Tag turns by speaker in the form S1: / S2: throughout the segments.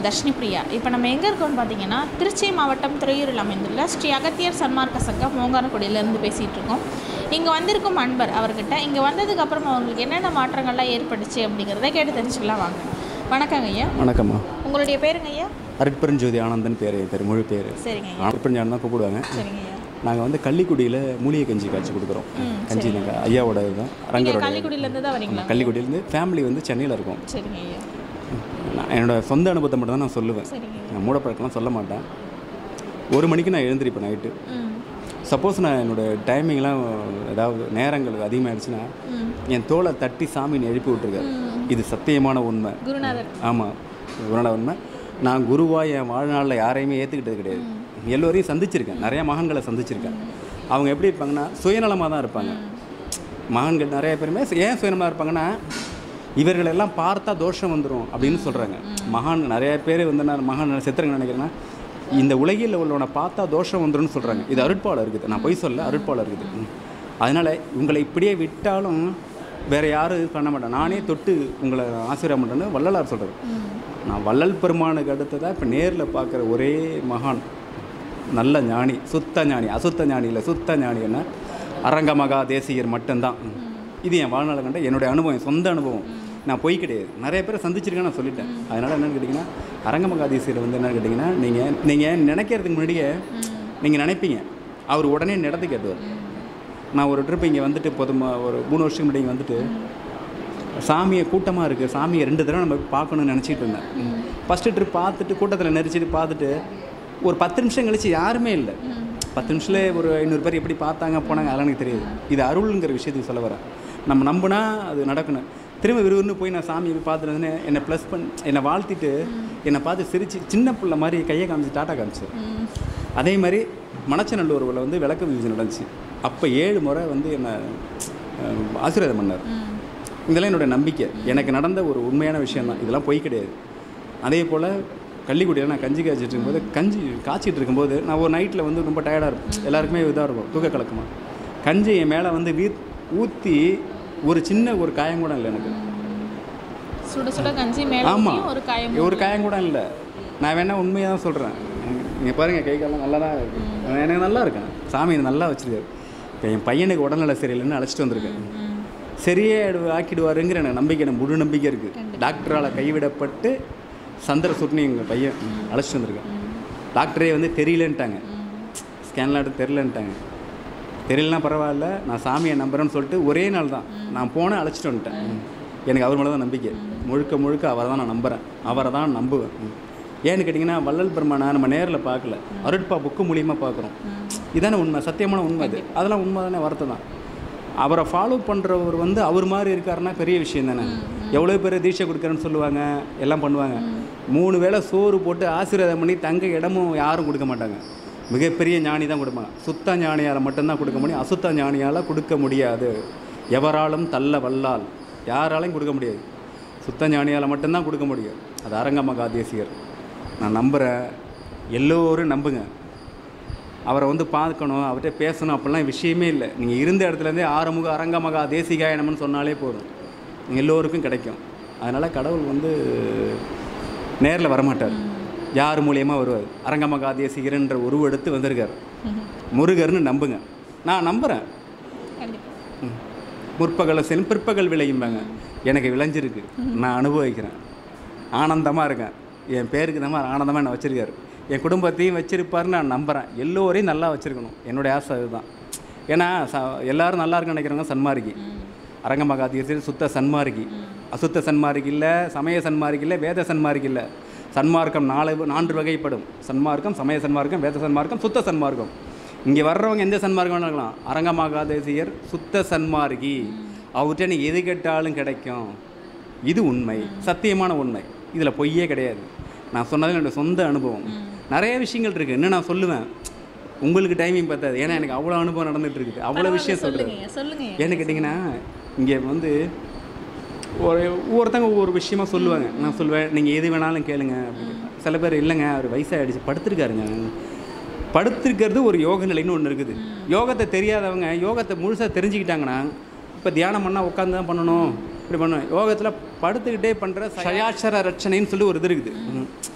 S1: தர்ஷினி பிரியா இப்போ நம்ம எங்கே இருக்கோம்னு பார்த்தீங்கன்னா திருச்சி மாவட்டம் துறையூரில் அமைந்துள்ள ஸ்ரீ அகத்தியர் சன்மார்க்க சங்கம் மோங்கானக்குடியிலேருந்து பேசிகிட்டு இருக்கோம் இங்கே வந்திருக்கும் அன்பர் அவர்கிட்ட இங்கே வந்ததுக்கு அப்புறம் அவங்களுக்கு என்னென்ன மாற்றங்கள்லாம் ஏற்பட்டுச்சு அப்படிங்கிறத கேட்டு தெரிஞ்சுக்கலாம் வாங்க வணக்கங்க ஐயா
S2: வணக்கம்மா
S1: உங்களுடைய பேருங்க ஐயா
S2: அருட்பெருஞ்சோதி ஆனந்தன் பேர் என் பேர் முழு பேர்
S1: சரிங்க ஐயா
S2: அருட்பெருஞ்சானன் தான் கூப்பிடுவாங்க
S1: சரிங்க ஐயா
S2: நாங்கள் வந்து கள்ளிக்குடியில் மூலிகை கஞ்சி காய்ச்சி கொடுக்குறோம் கஞ்சி நாங்கள் ஐயாவோட இதுதான்
S1: நீங்கள்
S2: அரங்கரோட
S1: கள்ளிக்குடியிலேருந்து தான் வரீங்களா
S2: கள்ளிக்குடியிலேருந்து ஃபேமிலி வந்து சென்னையில் இருக்கோம்
S1: சரிங்க ஐயா
S2: நான் என்னோட சொந்த அனுபவத்தை மட்டும் தான் நான் சொல்லுவேன்
S1: சரிங்க
S2: நான் மூடப்பழக்கம்லாம் சொல்ல மாட்டேன் ஒரு மணிக்கு நான் எழுந்திருப்பேன் நைட்டு
S1: ம்
S2: சப்போஸ் நான் என்னோட டைமிங்லாம் ஏதாவது நேரங்கள் அதிகமாகிடுச்சுன்னா
S1: ம்
S2: என் தோலை தட்டி சாமின்னு எழுப்பி விட்ருக்காரு இது சத்தியமான உண்மை
S1: குருநாதர்
S2: ஆமாம் உன்னோட உண்மை நான் குருவாக என் வாழ்நாளில் யாரையுமே ஏற்றுக்கிட்டது கிடையாது எல்லோரையும் சந்திச்சிருக்கேன் நிறைய மகன்களை சந்திச்சிருக்கேன் அவங்க எப்படி இருப்பாங்கன்னா சுயநலமாக தான் இருப்பாங்க மகன்கள் நிறைய பேருமே ஏன் சுயநலமாக இருப்பாங்கன்னா இவர்களெல்லாம் பார்த்தா தோஷம் வந்துடும் அப்படின்னு சொல்கிறாங்க மகான் நிறைய பேர் வந்து நான் மகான் செத்துறங்க நினைக்கிறேன்னா இந்த உலகில் உள்ளவனை பார்த்தா தோஷம் வந்துரும்னு சொல்கிறாங்க இது அருட்பாவில் இருக்குது நான் பொய் சொல்ல அருட்பாவில் இருக்குது ம். அதனால் உங்களை இப்படியே விட்டாலும் வேறு யாரும் இது பண்ண மாட்டேன் நானே தொட்டு உங்களை ஆசீர்வாதம் பண்ணுறேன்னு வள்ளலார் சொல்கிறார் நான் வள்ளல் பெருமானுக்கு அடுத்ததாக இப்போ நேரில் பார்க்குற ஒரே மகான் நல்ல ஞானி சுத்த ஞானி அசுத்த ஞானி இல்லை சுத்த ஞானி என்ன அரங்க மகா தேசிகர் மட்டும்தான் இது என் வாழ்நாள் கண்ட என்னுடைய அனுபவம் என் சொந்த அனுபவம் நான் பொய் கிடையாது நிறைய பேரை சந்திச்சிருக்கேன் நான் சொல்லிட்டேன் அதனால் என்னென்னு கேட்டிங்கன்னா அரங்க மகா தேசிகர் வந்து என்னென்னு கேட்டிங்கன்னா நீங்கள் நீங்கள் நினைக்கிறதுக்கு முன்னாடியே நீங்கள் நினைப்பீங்க அவர் உடனே நடந்து கேட்டுவார் நான் ஒரு ட்ரிப் இங்கே வந்துட்டு பொதுமா ஒரு மூணு வருஷம் முன்னாடி இங்கே வந்துட்டு சாமியை கூட்டமாக இருக்குது சாமியை ரெண்டு தடவை நம்ம பார்க்கணும்னு நினச்சிட்டு இருந்தேன் ஃபஸ்ட்டு ட்ரிப் பார்த்துட்டு கூட்டத்தில் நெரிச்சிட்டு பார்த்துட்டு ஒரு பத்து நிமிஷம் கழிச்சு யாருமே இல்லை பத்து நிமிஷத்துல ஒரு ஐநூறு பேர் எப்படி பார்த்தாங்க போனாங்க அதெல்லாம் எனக்கு தெரியாது இது அருள்ங்கிற விஷயத்துக்கு சொல்ல வரேன் நம்ம நம்பினா அது நடக்கணும் திரும்ப விறுவிறுன்னு போய் நான் சாமியை போய் பார்த்துட்டு என்னை ப்ளஸ் பண்ணி என்னை வாழ்த்திட்டு என்னை பார்த்து சிரிச்சு சின்ன பிள்ளை மாதிரி கையை காமிச்சு டாட்டா காமிச்சு அதே மாதிரி மணச்சநல்லூரில் வந்து விளக்கு பூஜை நடந்துச்சு அப்போ ஏழு முறை வந்து என்னை அஹ், ஆசீர்வாதம் பண்ணார் இதெல்லாம் என்னோட நம்பிக்கை எனக்கு நடந்த ஒரு உண்மையான விஷயம் தான் இதெல்லாம் பொய் கிடையாது அதே போல் கள்ளிக்குடியில் நான் கஞ்சி காய்ச்சிட்டு இருக்கும்போது கஞ்சி காய்ச்சிட்டு இருக்கும்போது நான் ஒரு நைட்டில் வந்து ரொம்ப டயர்டாக இருப்பேன் எல்லாருக்குமே இதாக இருக்கும் தூக்க கலக்கமா கஞ்சி என் மேலே வந்து வீ ஊற்றி ஒரு சின்ன ஒரு காயம் கூட இல்லை எனக்கு
S1: சுட சுட கஞ்சி மேலே
S2: ஆமாம்
S1: ஊத்தியும் ஒரு காயம்
S2: ஒரு காயம் கூட இல்லை நான் வேணா உண்மையாக தான் சொல்கிறேன் நீங்கள் பாருங்கள் கை காலம் நல்லா தான் இருக்கு எனக்கு நல்லா இருக்கேன் சாமி என்னை நல்லா வச்சிருக்காரு இப்போ என் பையனுக்கு உடல்நல சரியில்லைன்னு அழைச்சிட்டு வந்திருக்கேன் சரியே ஆடு- ஆக்கிடுவாருங்கிற எனக்கு நம்பிக்கை எனக்கு முழு நம்பிக்கை இருக்குது டாக்டரால் கைவிடப்பட்டு சந்திர சுட்னி எங்கள் பையன் அழைச்சிட்டு வந்திருக்கேன் டாக்டரே வந்து தெரியலன்ட்டாங்க ஸ்கேன்லாம் எடுத்து தெரிலன்ட்டாங்க தெரியலனா பரவாயில்ல நான் சாமியை நம்புறேன்னு சொல்லிட்டு ஒரே நாள் தான் நான் போனேன் அழைச்சிட்டு வந்துட்டேன் எனக்கு அவர் மேலே தான் நம்பிக்கை முழுக்க முழுக்க அவரை தான் நான் நம்புகிறேன் அவரை தான் நம்புவேன் ஏன்னு கேட்டிங்கன்னா வள்ளல் பெருமானை நம்ம நேரில் பார்க்கல அருட்பா புக்கு மூலியமாக பார்க்குறோம் இதானே உண்மை சத்தியமான உண்மை அது அதெல்லாம் உண்மை தானே வார்த்தை தான் அவரை ஃபாலோ பண்ணுறவர் வந்து அவர் மாதிரி இருக்காருன்னா பெரிய விஷயம் தானே எவ்வளோ பேர் தீட்சை கொடுக்குறேன்னு சொல்லுவாங்க எல்லாம் பண்ணுவாங்க மூணு வேளை சோறு போட்டு ஆசீர்வாதம் பண்ணி தங்க இடமும் யாரும் கொடுக்க மாட்டாங்க மிகப்பெரிய ஞானி தான் கொடுப்பாங்க சுத்த ஞானியால் மட்டும்தான் கொடுக்க முடியும் அசுத்த ஞானியால் கொடுக்க முடியாது எவராலும் தள்ள வல்லால் யாராலையும் கொடுக்க முடியாது சுத்த ஞானியால் மட்டும்தான் கொடுக்க முடியும் அது அரங்க மகா தேசிகர் நான் நம்புகிறேன் எல்லோரும் நம்புங்க அவரை வந்து பார்க்கணும் அவர்கிட்ட பேசணும் அப்படிலாம் விஷயமே இல்லை நீங்கள் இருந்த இடத்துலேருந்தே ஆறுமுக அரங்கமகா தேசிகாயனம்னு சொன்னாலே போதும் எல்லோருக்கும் கிடைக்கும் அதனால் கடவுள் வந்து நேரில் வரமாட்டார் யார் மூலியமாக வருவார் அரங்கமகா தேசிகர்ன்ற உருவெடுத்து வந்திருக்கார் முருகர்னு நம்புங்க நான் நம்புகிறேன்
S1: கண்டிப்பாக
S2: முற்பகலை செல்லும் பிற்பகல் விளையும்பாங்க எனக்கு விளைஞ்சிருக்கு நான் அனுபவிக்கிறேன் ஆனந்தமாக இருக்கேன் என் பேருக்கு இந்த மாதிரி ஆனந்தமாக என்னை வச்சுருக்காரு என் குடும்பத்தையும் வச்சிருப்பாருன்னு நான் நம்புகிறேன் எல்லோரையும் நல்லா வச்சுருக்கணும் என்னுடைய ஆசை அதுதான் ஏன்னா ச எல்லாரும் நல்லா இருக்குன்னு நினைக்கிறவங்க சன்மார்க்கி அரங்கமகாதீசர் சுத்த சன்மார்க்கி அசுத்த சன்மார்க்கி இல்லை சமய சன்மார்க்கி இல்லை வேத சன்மார்க்கி இல்லை சன்மார்க்கம் நாலு நான்கு வகைப்படும் சன்மார்க்கம் சமய சன்மார்க்கம் வேத சன்மார்க்கம் சுத்த சன்மார்க்கம் இங்கே வர்றவங்க எந்த சன்மார்க்கம் வேணாலும் இருக்கலாம் அரங்கமகாதேசியர் சுத்த சன்மார்க்கி அவர்கிட்ட நீ எது கேட்டாலும் கிடைக்கும் இது உண்மை சத்தியமான உண்மை இதில் பொய்யே கிடையாது நான் சொன்னது என்னோட சொந்த அனுபவம் நிறைய விஷயங்கள் இருக்குது இன்னும் நான் சொல்லுவேன் உங்களுக்கு டைமிங் பத்தாது ஏன்னா எனக்கு அவ்வளோ அனுபவம் நடந்துட்டு இருக்குது அவ்வளோ விஷயம் சொல்கிறேன்
S1: சொல்லுங்க சொல்லுங்க
S2: ஏன்னு கேட்டிங்கன்னா இங்கே வந்து ஒரு ஒவ்வொருத்தங்க ஒவ்வொரு விஷயமா சொல்லுவாங்க நான் சொல்லுவேன் நீங்கள் எது வேணாலும் கேளுங்க அப்படின்னு சில பேர் இல்லைங்க அவர் வயசாகிடுச்சு படுத்திருக்காருங்க படுத்திருக்கிறது ஒரு யோக நிலைன்னு ஒன்று இருக்குது யோகத்தை தெரியாதவங்க யோகத்தை முழுசாக தெரிஞ்சுக்கிட்டாங்கன்னா இப்போ தியானம் பண்ணால் உட்காந்து தான் பண்ணணும் இப்படி பண்ணணும் யோகத்தில் படுத்துக்கிட்டே பண்ணுற சயாட்சர ரட்சணைன்னு சொல்லி ஒரு இது இருக்குது ம்.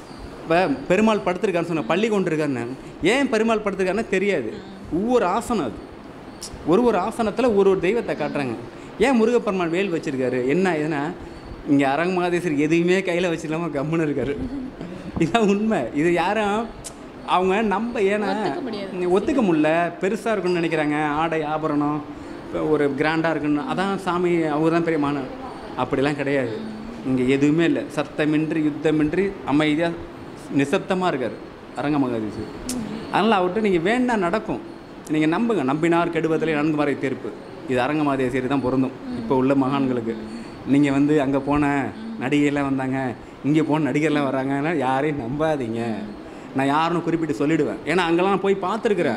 S2: இப்போ பெருமாள் படுத்திருக்காருன்னு சொன்ன பள்ளி கொண்டிருக்காருன்னு ஏன் பெருமாள் படுத்திருக்காருன்னு தெரியாது ஒவ்வொரு ஆசனம் அது ஒரு ஒரு ஆசனத்தில் ஒரு ஒரு தெய்வத்தை காட்டுறாங்க ஏன் முருகப்பெருமான் வேல் வச்சிருக்காரு என்ன எதுனா இங்கே அரங்கமாதேஸ்வரி எதுவுமே கையில் வச்சிருக்காம கம்முன்னு இருக்காரு இதுதான் உண்மை இது யாரும் அவங்க நம்ம ஏன்னா
S1: ஒத்துக்க முடியாது.
S2: நீ ஒத்துக்க முடியல பெருசாக இருக்குன்னு நினைக்கிறாங்க ஆடை ஆபரணம் இப்ப ஒரு கிராண்டாக இருக்குன்னு அதான் சாமி அவர் தான் பெரிய மாணவன் அப்படிலாம் கிடையாது இங்கே எதுவுமே இல்லை சத்தமின்றி யுத்தமின்றி அமைதியாக நிசப்தமாக இருக்கார் அரங்க மகாதேசி அதனால் அவர்கிட்ட நீங்கள் வேண்டா நடக்கும் நீங்கள் நம்புங்க நம்பினார் கெடுவதிலே நன்கு வரை தீர்ப்பு இது அரங்க மகாதேசியர் தான் பொருந்தும் இப்போ உள்ள மகான்களுக்கு நீங்கள் வந்து அங்கே போன நடிகையெல்லாம் வந்தாங்க இங்கே போன நடிகர்லாம் வராங்கன்னா யாரையும் நம்பாதீங்க நான் யாருன்னு குறிப்பிட்டு சொல்லிடுவேன் ஏன்னா அங்கெல்லாம் போய் பார்த்துருக்குறேன்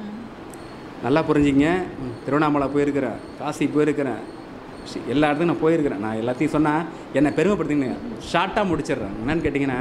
S2: நல்லா புரிஞ்சுங்க திருவண்ணாமலை போயிருக்கிறேன் காசி போயிருக்கிறேன் சி- எல்லா இடத்துக்கும் நான் போயிருக்கிறேன் நான் எல்லாத்தையும் சொன்னால் என்னை பெருமைப்படுத்திங்க ஷார்ட்டாக முடிச்சிடுறேன் என்னன்னு கேட்டிங்கன்னா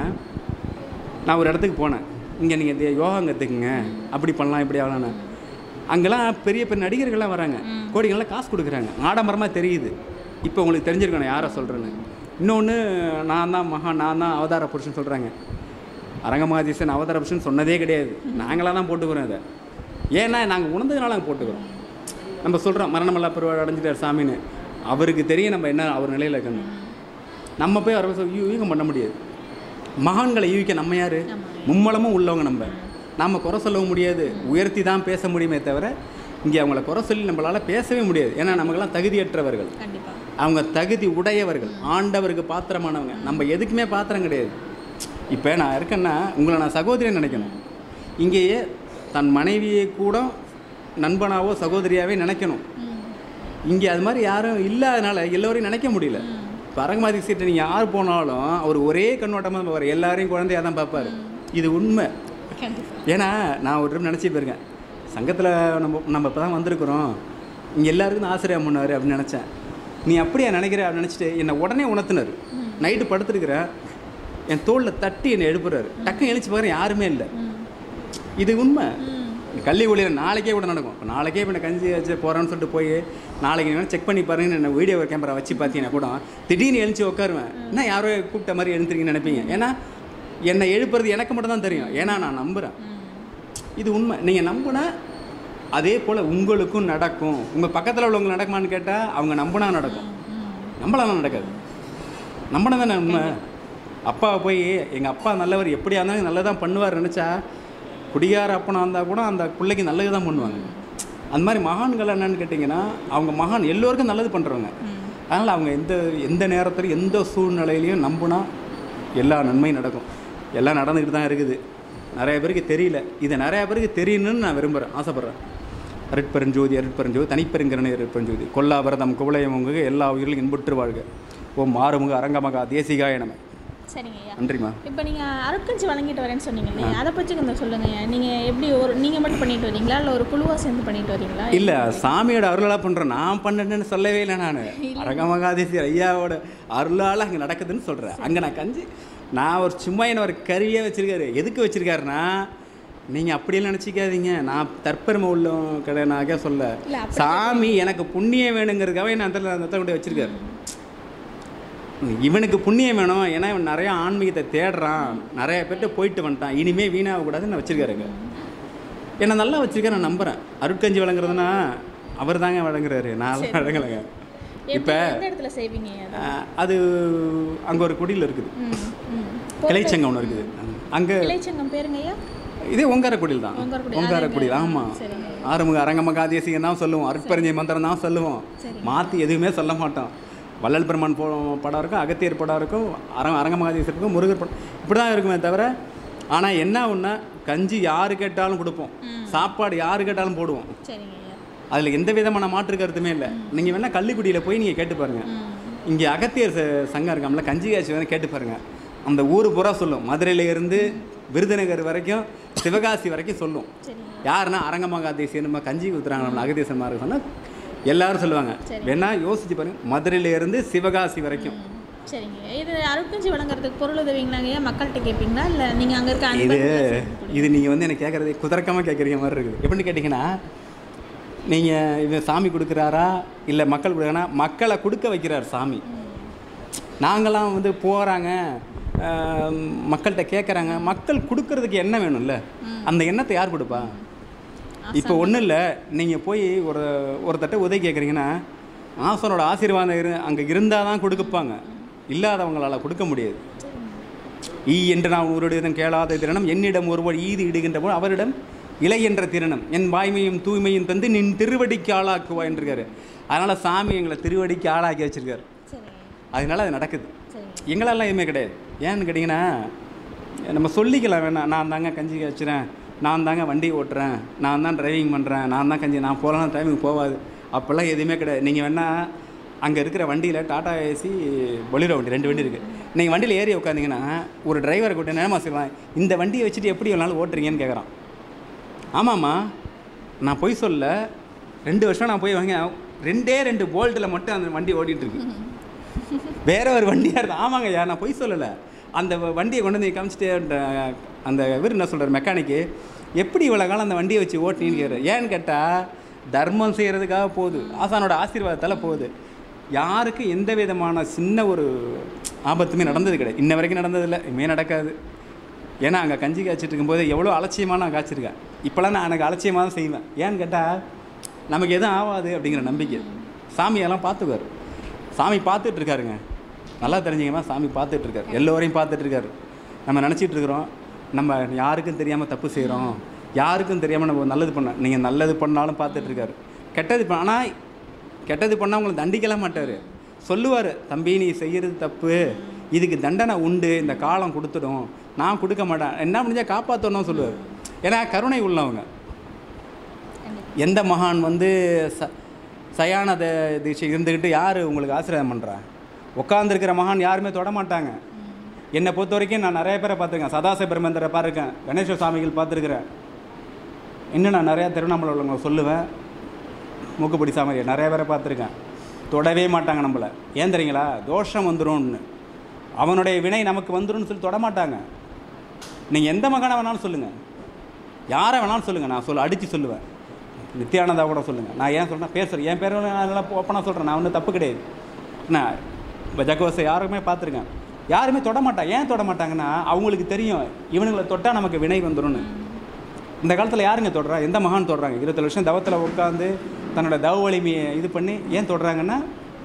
S2: நான் ஒரு இடத்துக்கு போனேன் இங்கே நீங்கள் யோகா கற்றுக்குங்க அப்படி பண்ணலாம் இப்படி ஆகலாம் அங்கெல்லாம் பெரிய பெரிய நடிகர்கள்லாம் வராங்க கோடிகள்லாம் காசு கொடுக்குறாங்க ஆடம்பரமாக தெரியுது இப்போ உங்களுக்கு தெரிஞ்சிருக்கணும் யாரை சொல்கிறேன்னு இன்னொன்று நான் தான் மகா நான் தான் அவதார புருஷன் சொல்கிறாங்க அரங்கமாதீசன் அவதார புருஷன் சொன்னதே கிடையாது நாங்களாக தான் போட்டுக்கிறோம் அதை ஏன்னா நாங்கள் உணர்ந்ததுனால நாங்கள் போட்டுக்கிறோம் நம்ம சொல்கிறோம் மரணமல்லா பெருவாடு அடைஞ்சிட்டார் சாமின்னு அவருக்கு தெரியும் நம்ம என்ன அவர் நிலையில் இருக்கணும் நம்ம போய் அவரை போய் யூ- யூகம் பண்ண முடியாது மகான்களை யூகிக்க நம்ம யார் மும்மலமும் உள்ளவங்க நம்ம நாம் குறை சொல்லவும் முடியாது உயர்த்தி தான் பேச முடியுமே தவிர இங்கே அவங்கள குறை சொல்லி நம்மளால் பேசவே முடியாது ஏன்னா நமக்கெல்லாம் தகுதியற்றவர்கள்
S1: கண்டிப்பாக
S2: அவங்க தகுதி உடையவர்கள் ஆண்டவருக்கு பாத்திரமானவங்க நம்ம எதுக்குமே பாத்திரம் கிடையாது இப்போ நான் இருக்கேன்னா உங்களை நான் சகோதரின்னு நினைக்கணும் இங்கேயே தன் மனைவியை கூட நண்பனாவோ சகோதரியாவே நினைக்கணும் இங்கே அது மாதிரி யாரும் இல்லாதனால எல்லோரையும் நினைக்க முடியல இப்போ அரங்கமாதி சீட்டை நீங்கள் யார் போனாலும் அவர் ஒரே கண்ணோட்டமாக பார்ப்பார் எல்லாரையும் குழந்தையாக தான் பார்ப்பார் இது உண்மை
S1: கண்டிப்பாக
S2: ஏன்னா நான் ஒரு ட்ரிப் நினச்சி போயிருக்கேன் சங்கத்தில் நம்ம நம்ம இப்போ தான் வந்திருக்கிறோம் இங்கே எல்லாருக்கும் தான் ஆசிரியம் பண்ணார் அப்படின்னு நினச்சேன் நீ அப்படியா நினைக்கிற அப்படின்னு நினச்சிட்டு என்னை உடனே உணர்த்தினார் நைட்டு படுத்துருக்கிறேன் என் தோளில் தட்டி என்னை எழுப்புறாரு டக்குன்னு எழுச்சி பார்க்குறேன் யாருமே இல்லை இது உண்மை கள்ளி ஒளியில் நாளைக்கே கூட நடக்கும் இப்போ நாளைக்கே இப்போ நான் கஞ்சி வச்சு போகிறேன்னு சொல்லிட்டு போய் நாளைக்கு நீங்கள் செக் பண்ணி பாருங்கன்னு என்ன வீடியோ கேமரா வச்சு பார்த்தீங்கன்னா கூட திடீர்னு எழுச்சி உட்காருவேன் என்ன யாரோ கூப்பிட்ட மாதிரி எழுந்துருக்கீங்கன்னு நினைப்பீங்க ஏன்னா என்னை எழுப்புறது எனக்கு மட்டும் தான் தெரியும் ஏன்னா நான் நம்புகிறேன் இது உண்மை நீங்கள் நம்பினா அதே போல் உங்களுக்கும் நடக்கும் உங்கள் பக்கத்தில் உள்ளவங்க நடக்குமான்னு கேட்டால் அவங்க நம்பினா நடக்கும் நம்பலாம் நடக்காது நம்பினா தானே உண்மை அப்பாவை போய் எங்கள் அப்பா நல்லவர் எப்படியா இருந்தாலும் நல்லதான் பண்ணுவார் நினச்சா குடிகார அப்பனா இருந்தால் கூட அந்த பிள்ளைக்கு நல்லது தான் பண்ணுவாங்க அந்த மாதிரி மகான்கள் என்னன்னு கேட்டிங்கன்னா அவங்க மகான் எல்லோருக்கும் நல்லது பண்ணுறவங்க அதனால் அவங்க எந்த எந்த நேரத்துலையும் எந்த சூழ்நிலையிலையும் நம்பினா எல்லா நன்மையும் நடக்கும் எல்லாம் நடந்துக்கிட்டு தான் இருக்குது நிறைய பேருக்கு தெரியல இது நிறைய பேருக்கு தெரியணும்னு நான் விரும்புகிறேன் ஆசைப்பட்றேன் அருட்பெருஞ்சோதி அருட்பெருஞ்சோதி தனிப்பெருங்கரணை அருட்பெருஞ்சோதி கொல்லாபரதம் குவளையமுங்க எல்லா உயிரிலும் இன்புற்று வாழ்க ஓம் மாறுமுக அரங்கமகா தேசிகாய நம
S1: சரிங்க ஐயா
S2: நன்றிம்மா
S1: இப்போ நீங்கள் அருட்கஞ்சி வழங்கிட்டு வரேன்னு சொன்னீங்க இல்லையா அதை பற்றி கொஞ்சம் சொல்லுங்கள் நீங்கள் எப்படி ஒரு நீங்கள் மட்டும் பண்ணிட்டு வரீங்களா இல்லை ஒரு குழுவாக சேர்ந்து பண்ணிட்டு வரீங்களா
S2: இல்லை சாமியோட அருளாக பண்ணுறேன் நான் பண்ணேன்னு சொல்லவே இல்லை நான் அரங்கமகாதேசி ஐயாவோட அருளால் அங்கே நடக்குதுன்னு சொல்கிறேன் அங்கே நான் கஞ்சி நான் ஒரு சும்மா என்ன ஒரு கருவியே வச்சுருக்காரு எதுக்கு வச்சுருக்காருன்னா நீங்கள் அப்படியெல்லாம் நினச்சிக்காதீங்க நான் தற்பெருமை உள்ள கிடையாதுனாக்க சொல்ல
S1: இல்ல, அப்படி
S2: சாமி எனக்கு புண்ணியம் வேணுங்கிறதுக்காக என்ன அந்த இடத்துல- அந்த இடத்துல கொண்டு வச்சுருக்காரு இவனுக்கு புண்ணியம் வேணும் ஏன்னா இவன் நிறைய ஆன்மீகத்தை தேடுறான் நிறைய பேர்கிட்ட போயிட்டு வந்துட்டான் இனிமே வீணாகக்கூடாதுன்னு வச்சிருக்காருங்க என்னை நல்லா வச்சிருக்காரு நான் நம்புகிறேன் அருட்கஞ்சி வழங்குறதுன்னா அவர் தாங்க வழங்குறாரு நான் வழங்கலைங்க
S1: எப்படி
S2: இப்போ
S1: எந்த இடத்துல செய்வீங்க அதை?
S2: அது அங்கே ஒரு குடியில் இருக்குது
S1: ம் ம்
S2: கிளைச்சங்கம் ஒன்று இருக்குது அங்கே
S1: கிளைச்சங்கம் பேருங்க ஐயா
S2: இதே ஓங்காரக்குடியில் தான்
S1: ஓங்காரக்குடி,
S2: ஓங்காரக்குடியில்
S1: அதே
S2: ஆமாம்
S1: சரிங்க.
S2: ஆறுமுக அரங்கமகா தேசிகம் தான் சொல்லுவோம் அருட்பரிஞ்சை மந்திரம் தான் சொல்லுவோம்
S1: சரிங்க.
S2: மாற்றி எதுவுமே சொல்ல மாட்டோம் வள்ளல் பெருமான் போ படம் இருக்கும் அகத்தியர் படம் இருக்கும் அரங்க அரங்கமகாதேசர் இருக்கும் முருகர் படம் இப்படி தான் இருக்குமே தவிர ஆனால் என்ன ஒன்றா கஞ்சி யார் கேட்டாலும் கொடுப்போம் சாப்பாடு யார் கேட்டாலும் போடுவோம்
S1: சரிங்க ஐயா
S2: அதில் எந்த விதமான மாற்று கருத்துமே இல்லை நீங்கள் வேணால் கள்ளிக்குடியில் போய் நீங்கள் கேட்டு பாருங்கள் இங்கே அகத்தியர் ச- சங்கம் இருக்காமல கஞ்சி காய்ச்சி வேணால் கேட்டு பாருங்கள் அந்த ஊர் பூரா சொல்லும் மதுரையில இருந்து விருதுநகர் வரைக்கும் சிவகாசி வரைக்கும் சொல்லும்
S1: சரிங்க
S2: யாருன்னா அரங்கமகா தேசியம் நம்ம கஞ்சி ஊற்றுறாங்க நம்ம அகதேசமாக இருக்கு சொன்னால் எல்லாரும் சொல்லுவாங்க
S1: சரி.
S2: வேணா யோசிச்சு பாருங்க மதுரையில இருந்து சிவகாசி வரைக்கும்
S1: சரிங்க இது அருட்கஞ்சி வழங்குறதுக்கு பொருள் உதவிங்களாங்க ஐயா மக்கள்கிட்ட கேட்பீங்களா இல்லை நீங்கள் அங்கே இருக்க
S2: இது
S1: அன்பர்கள்
S2: இது நீங்கள் வந்து எனக்கு கேட்குறது குதர்க்கமாக கேட்குறீங்க மாதிரி இருக்குது எப்படின்னு கேட்டிங்கன்னா நீங்கள் இது சாமி கொடுக்குறாரா இல்லை மக்கள் கொடுக்குறாங்கன்னா மக்களை கொடுக்க வைக்கிறார் சாமி நாங்களாம் வந்து போகிறாங்க ஆஹ், மக்கள்கிட்ட கேட்குறாங்க மக்கள் கொடுக்கறதுக்கு என்ன வேணும்ல அந்த எண்ணத்தை யார் கொடுப்பா இப்போ ஒன்றும் இல்லை நீங்கள் போய் ஒரு ஒருத்தட்ட உதவி கேட்குறீங்கன்னா ஆசனோட ஆசீர்வாதம் இரு அங்கே இருந்தால் தான் கொடுப்பாங்க இல்லாதவங்களால் கொடுக்க முடியாது ஈ என்று நான் ஒருவரிடம் கேளாத திறனம் என்னிடம் ஒருவர் ஈது இடுகின்ற போது அவரிடம் இலை என்ற திறனம் என் வாய்மையும் தூய்மையும் தந்து நின் திருவடிக்கு ஆளாக்குவா என்றிருக்காரு அதனால் சாமி எங்களை திருவடிக்கு ஆளாக்கி வச்சிருக்காரு
S1: சரி
S2: அதனால அது நடக்குது
S1: சரி
S2: எங்களெல்லாம் எதுவுமே கிடையாது ஏன்னு கேட்டிங்கன்னா நம்ம சொல்லிக்கலாம் வேணாம் நான் தாங்க கஞ்சி காய்ச்சிறேன் நான் தாங்க வண்டி ஓட்டுறேன் நான் தான் டிரைவிங் பண்ணுறேன் நான் தான் கஞ்சி நான் போகலாம் டிரைவிங் போகாது அப்போல்லாம் எதுவுமே கிடையாது நீங்கள் வேணால் அங்கே இருக்கிற வண்டியில் டாடா ஏசி பொலிரோ வண்டி ரெண்டு வண்டி இருக்குது நீங்கள் வண்டியில் ஏறி உட்காந்திங்கன்னா ஒரு டிரைவரை கூட்ட நேரமாக சொல்லுவான் இந்த வண்டியை வச்சுட்டு எப்படி ஒரு நாள் ஓட்டுறீங்கன்னு கேட்குறான் ஆமாம்மா நான் பொய் சொல்ல ரெண்டு வருஷம் நான் போய் வாங்க ரெண்டே ரெண்டு போல்ட்டில் மட்டும் அந்த வண்டி ஓடிட்டு இருக்கு வேற ஒரு வண்டியாக இருந்தா ஆமாங்க ஐயா நான் பொய் சொல்லலை அந்த வ- வண்டியை கொண்டு வந்து காமிச்சிட்டு அந்த அந்த இவர் என்ன சொல்கிறார் மெக்கானிக்கு எப்படி இவ்வளோ காலம் அந்த வண்டியை வச்சு ஓட்டினு கேட்குறாரு ஏன்னு கேட்டால் தர்மம் செய்கிறதுக்காக போகுது ஆசானோட ஆசீர்வாதத்தால் போகுது யாருக்கும் எந்த விதமான சின்ன ஒரு ஆபத்துமே நடந்தது கிடையாது இன்ன வரைக்கும் நடந்ததில்லை இனிமே நடக்காது ஏன்னா அங்கே கஞ்சி காய்ச்சிட்டு இருக்கும்போது எவ்வளோ அலட்சியமாக நான் காய்ச்சிருக்கேன் இப்போலாம் நான் எனக்கு அலட்சியமாக தான் செய்வேன் ஏன்னு கேட்டால் நமக்கு எதுவும் ஆகாது அப்படிங்கிற நம்பிக்கை சாமியெல்லாம் பார்த்துக்குவார் சாமி பார்த்துட்டு இருக்காருங்க நல்லா தெரிஞ்சுக்கமா சாமி பார்த்துட்டு இருக்காரு எல்லோரையும் பார்த்துட்டு இருக்காரு நம்ம நினச்சிட்டு இருக்கிறோம் நம்ம யாருக்கும் தெரியாமல் தப்பு செய்கிறோம் யாருக்கும் தெரியாமல் நம்ம நல்லது பண்ண நீங்கள் நல்லது பண்ணாலும் பார்த்துட்டு இருக்காரு கெட்டது பண்ண ஆனால் கெட்டது பண்ணால் உங்களை தண்டிக்கலாம் மாட்டார் சொல்லுவார் தம்பி நீ செய்கிறது தப்பு இதுக்கு தண்டனை உண்டு இந்த காலம் கொடுத்துடும் நான் கொடுக்க மாட்டேன் என்ன முடிஞ்சால் காப்பாற்றணும் சொல்லுவார் ஏன்னா கருணை உள்ளவங்க எந்த மகான் வந்து ச சயான த- தீட்சை இருந்துக்கிட்டு யார் உங்களுக்கு ஆசீர்வாதம் பண்ணுறா உட்காந்துருக்கிற மகான் யாருமே தொட மாட்டாங்க என்னை பொறுத்த வரைக்கும் நான் நிறைய பேரை பார்த்துருக்கேன் சதாசிவ பிரமேந்திர பார்த்துருக்கேன் கணேஸ்வர சுவாமிகள் பார்த்துருக்குறேன் இன்னும் நான் நிறையா திருவண்ணாமலை உள்ளவங்களை சொல்லுவேன் மூக்குப்படி சாமி நிறைய பேரை பார்த்துருக்கேன் தொடவே மாட்டாங்க நம்மளை ஏன் தெரியுங்களா தோஷம் வந்துரும்னு அவனுடைய வினை நமக்கு வந்துரும்னு சொல்லி தொட மாட்டாங்க நீங்கள் எந்த மகனை வேணாலும் சொல்லுங்கள் யாரை வேணாலும் சொல்லுங்கள் நான் சொல்ல அடித்து சொல்லுவேன் நித்யானந்தா கூட சொல்லுங்கள் நான் ஏன் சொல்கிறேன் பேசுகிறேன் என் பேர் நான் நல்லா ஓப்பனாக சொல்கிறேன் நான் ஒன்றும் தப்பு கிடையாது நான் இப்போ ஜக்கோசை யாருக்குமே பார்த்துருக்கேன் யாருமே தொட மாட்டாங்க ஏன் தொட மாட்டாங்கன்னா அவங்களுக்கு தெரியும் இவனுங்களை தொட்டால் நமக்கு வினை வந்துரும்னு இந்த காலத்தில் யாருங்க தொடுறா எந்த மகான் தொடுறாங்க இருபத்தேழு வருஷம் தவத்தில் உட்காந்து தன்னோட தவ வலிமையை இது பண்ணி ஏன் தொடுறாங்கன்னா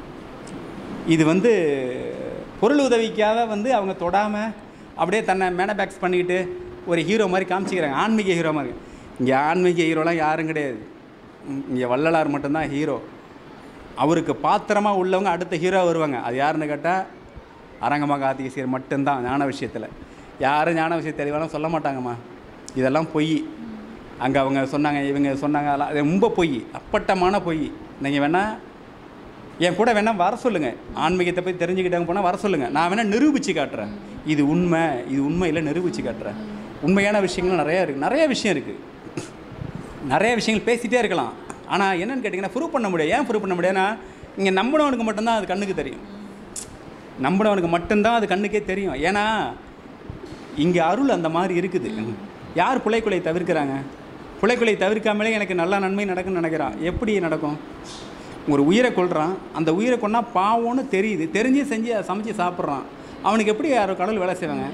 S2: இது வந்து பொருள் உதவிக்காக வந்து அவங்க தொடாமல் அப்படியே தன்னை மேனபேக்ஸ் பண்ணிக்கிட்டு ஒரு ஹீரோ மாதிரி காமிச்சிக்கிறாங்க ஆன்மீக ஹீரோ மாதிரி இங்கே ஆன்மீக ஹீரோலாம் யாரும் கிடையாது இங்கே வள்ளலார் மட்டும்தான் ஹீரோ அவருக்கு பாத்திரமாக உள்ளவங்க அடுத்த ஹீரோ வருவாங்க அது யாருன்னு கேட்டால் அரங்கமாக ஆத்திகசியர் மட்டும்தான் ஞான விஷயத்தில் யாரும் ஞான விஷயம் தெளிவாலாம் சொல்ல மாட்டாங்கம்மா இதெல்லாம் பொய் அங்கே அவங்க சொன்னாங்க இவங்க சொன்னாங்க அதெல்லாம் அது ரொம்ப பொய் அப்பட்டமான பொய் நீங்கள் வேணால் என் கூட வேணால் வர சொல்லுங்கள் ஆன்மீகத்தை பற்றி தெரிஞ்சுக்கிட்டாங்க போனால் வர சொல்லுங்கள் நான் வேணால் நிரூபித்து காட்டுறேன் இது உண்மை இது உண்மை இல்லை நிரூபித்து காட்டுறேன் உண்மையான விஷயங்கள் நிறையா இருக்குது நிறைய விஷயம் இருக்குது நிறைய விஷயங்கள் பேசிகிட்டே இருக்கலாம் ஆனால் என்னன்னு கேட்டிங்கன்னா ப்ரூவ் பண்ண முடியாது ஏன் ப்ரூவ் பண்ண முடியாதுன்னா இங்கே நம்பினவனுக்கு மட்டும்தான் அது கண்ணுக்கு தெரியும் நம்பினவனுக்கு மட்டும்தான் அது கண்ணுக்கே தெரியும் ஏன்னா இங்கே அருள் அந்த மாதிரி இருக்குது யார் புலைக்குலை தவிர்க்கிறாங்க புலைக்குலை தவிர்க்காமலே எனக்கு நல்ல நன்மை நடக்கும்னு நினைக்கிறான் எப்படி நடக்கும் ஒரு உயிரை கொல்றான் அந்த உயிரை கொன்னா பாவம்னு தெரியுது தெரிஞ்சு செஞ்சு அதை சமைச்சு சாப்பிட்றான் அவனுக்கு எப்படி யாரோ கடவுள் வேலை செய்வாங்க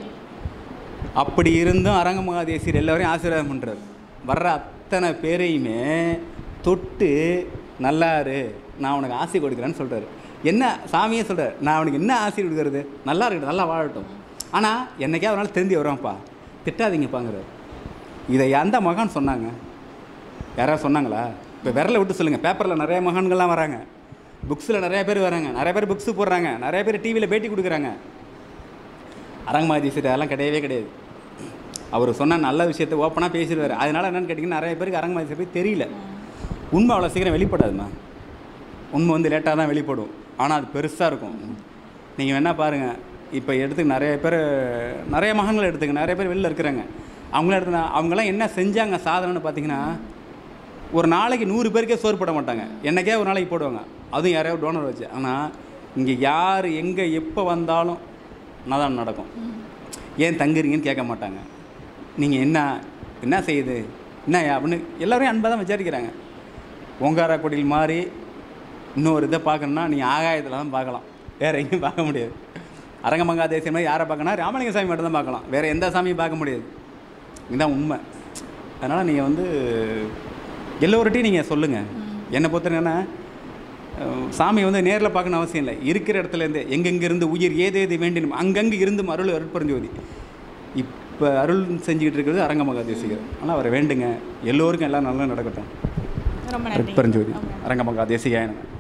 S2: அப்படி இருந்தும் அரங்க மகாதேசியர் எல்லாரையும் ஆசீர்வாதம் பண்ணுறாரு வர்ற அத்தனை பேரையுமே தொட்டு நல்லாரு நான் உனக்கு ஆசை கொடுக்குறேன்னு சொல்கிறாரு என்ன சாமியே சொல்கிறார் நான் அவனுக்கு என்ன ஆசை கொடுக்கறது நல்லா இருக்கட்டும் நல்லா வாழட்டும் ஆனால் என்னைக்கே ஒரு நாள் திருந்தி வருவான்ப்பா திட்டாதீங்கப்பாங்கிறார் இதை எந்த மகான் சொன்னாங்க யாராவது சொன்னாங்களா இப்போ விரலை விட்டு சொல்லுங்கள் பேப்பரில் நிறைய மகான்கள்லாம் வராங்க புக்ஸில் நிறைய பேர் வராங்க நிறைய பேர் புக்ஸு போடுறாங்க நிறைய பேர் டிவியில் பேட்டி கொடுக்குறாங்க அரங்கமாதீஸ்வரர் அதெல்லாம் கிடையவே கிடையாது அவர் சொன்ன நல்ல விஷயத்தை ஓப்பனாக பேசிடுவார் அதனால் என்னென்னு கேட்டிங்கன்னா நிறைய பேருக்கு அரங்கமாதீஸ்வரர் போய் தெரியல உண்மை அவ்வளோ சீக்கிரம் வெளிப்படாதுமா உண்மை வந்து லேட்டாக தான் வெளிப்படும் ஆனால் அது பெருசாக இருக்கும் நீங்கள் வேணால் பாருங்கள் இப்போ எடுத்துக்க நிறைய பேர் நிறைய மகன்களை எடுத்துக்க நிறைய பேர் வெளில இருக்கிறாங்க அவங்களாம் எடுத்து அவங்களாம் என்ன செஞ்சாங்க சாதனைன்னு பார்த்தீங்கன்னா ஒரு நாளைக்கு நூறு பேருக்கே சோறு போட மாட்டாங்க என்னைக்கே ஒரு நாளைக்கு போடுவாங்க அதுவும் யாரையாவது டோனர் வச்சு ஆனால் இங்கே யார் எங்கே எப்போ வந்தாலும் நதான் நடக்கும் ஏன் தங்குறீங்கன்னு கேட்க மாட்டாங்க நீங்கள் என்ன என்ன செய்யுது என்ன அப்படின்னு எல்லோரையும் அன்பாக தான் விசாரிக்கிறாங்க ஓங்காரக்குடியில் மாதிரி இன்னொரு இதை பார்க்கணுன்னா நீங்கள் ஆகாயத்தில் தான் பார்க்கலாம் வேறு எங்கேயும் பார்க்க முடியாது அரங்கமங்கா தேசியம் யாரை பார்க்கணும் ராமலிங்க சாமி மட்டும் தான் பார்க்கலாம் வேறு எந்த சாமியும் பார்க்க முடியாது இதுதான் உண்மை அதனால் நீங்கள் வந்து எல்லோருட்டையும் நீங்கள் சொல்லுங்கள் என்னை பொறுத்த என்னென்னா சாமி வந்து நேரில் பார்க்கணும் அவசியம் இல்லை இருக்கிற இடத்துலேருந்து எங்கெங்கிருந்து உயிர் ஏதேது வேண்டும் அங்கங்கே இருந்து அருள் அருட்பரஞ்சோதி இப்போ அருள் செஞ்சுக்கிட்டு இருக்கிறது அரங்கமகா தேசிகர் ஆனால் அவரை வேண்டுங்க எல்லோருக்கும் எல்லாம் நல்லா நடக்கட்டும்
S1: ரொம்ப நன்றி
S2: அருட்பரஞ்சோதி அரங்கமகா தேசிகாயனம்